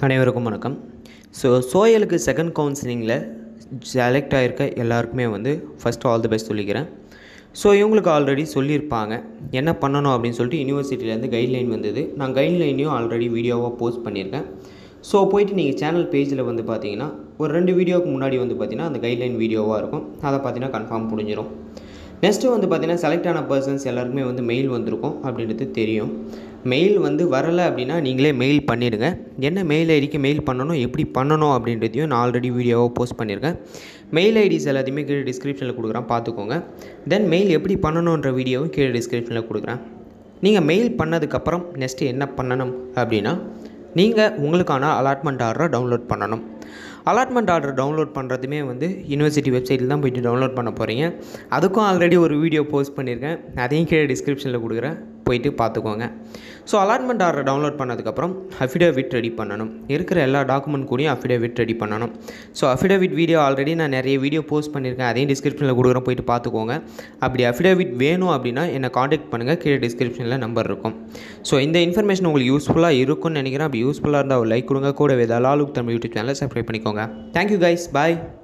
அனைவருக்கும் வணக்கம் ஸோ சோயலுக்கு செகண்ட் கவுன்சிலிங்கில் செலக்ட் ஆகிருக்க எல்லாருக்குமே வந்து ஃபஸ்ட் ஆல் தி பெஸ்ட் சொல்லிக்கிறேன் ஸோ இவங்களுக்கு ஆல்ரெடி சொல்லியிருப்பாங்க என்ன பண்ணணும் அப்படின்னு சொல்லிட்டு யூனிவர்சிட்டியிலேருந்து கைட்லைன் வந்தது நான் கைட்லைனையும் ஆல்ரெடி வீடியோவாக போஸ்ட் பண்ணியிருக்கேன் ஸோ போயிட்டு நீங்கள் சேனல் பேஜில் வந்து பார்த்தீங்கன்னா ஒரு ரெண்டு வீடியோவுக்கு முன்னாடி வந்து பார்த்தீங்கன்னா அந்த கைட்லைன் வீடியோவாக இருக்கும் அதை பார்த்தீங்கன்னா கன்ஃபார்ம் புரிஞ்சிடும் நெக்ஸ்ட்டு வந்து பார்த்தீங்கன்னா செலக்ட் ஆன பர்சன்ஸ் எல்லாருக்குமே வந்து மெயில் வந்திருக்கும் அப்படின்றது தெரியும் மெயில் வந்து வரலை அப்படின்னா நீங்களே மெயில் பண்ணிவிடுங்க என்ன மெயில் ஐடிக்கு மெயில் பண்ணணும் எப்படி பண்ணணும் அப்படின்றதையும் நான் ஆல்ரெடி வீடியோவாக போஸ்ட் பண்ணியிருக்கேன் மெயில் ஐடிஸ் எல்லாத்தையுமே கீழே டிஸ்கிரிப்ஷனில் கொடுக்குறேன் பார்த்துக்கோங்க தென் மெயில் எப்படி பண்ணணுன்ற வீடியோவும் கீழே டிஸ்கிரிப்ஷனில் கொடுக்குறேன் நீங்கள் மெயில் பண்ணதுக்கப்புறம் நெக்ஸ்ட்டு என்ன பண்ணணும் அப்படின்னா நீங்கள் உங்களுக்கான அலாட்மெண்ட் ஆர்டரை டவுன்லோட் பண்ணணும் அலாட்மெண்ட் ஆர்டர் டவுன்லோட் பண்ணுறதுமே வந்து யூனிவர்சிட்டி வெப்சைட்டில் தான் போயிட்டு டவுன்லோட் பண்ண போகிறீங்க அதுக்கும் ஆல்ரெடி ஒரு வீடியோ போஸ்ட் பண்ணியிருக்கேன் அதையும் கீழே டிஸ்கிரிப்ஷனில் கொடுக்குறேன் போயிட்டு பார்த்துக்கோங்க ஸோ அலாட்மெண்ட் ஆர்டர் டவுன்லோட் பண்ணதுக்கப்புறம் அஃபிடேவிட் ரெடி பண்ணணும் இருக்கிற எல்லா டாக்குமெண்ட் கூடயும் அஃபிடேவிட் ரெடி பண்ணணும் ஸோ அஃபிடேவிட் வீடியோ ஆல்ரெடி நான் நிறைய வீடியோ போஸ்ட் பண்ணியிருக்கேன் அதையும் டிஸ்கிரிப்ஷனில் கொடுக்குறேன் போயிட்டு பார்த்துக்கோங்க அப்படி அஃபிடேவிட் வேணும் அப்படின்னா என்னை காண்டாக்ட் பண்ணுங்கள் கீழே டிஸ்கிரிப்ஷனில் நம்பர் இருக்கும் ஸோ இந்த இன்ஃபர்மேஷன் உங்களுக்கு யூஸ்ஃபுல்லாக இருக்கும்னு நினைக்கிறேன் அப்படி யூஸ்ஃபுல்லாக இருந்தால் ஒரு லைக் கொடுங்க கூட வேதாலாலுக் தமிழ் யூடியூப் சேனலை சப்ஸ்கிரைப் பண்ணிக்கோங்க தேங்க்யூ கைஸ் பாய்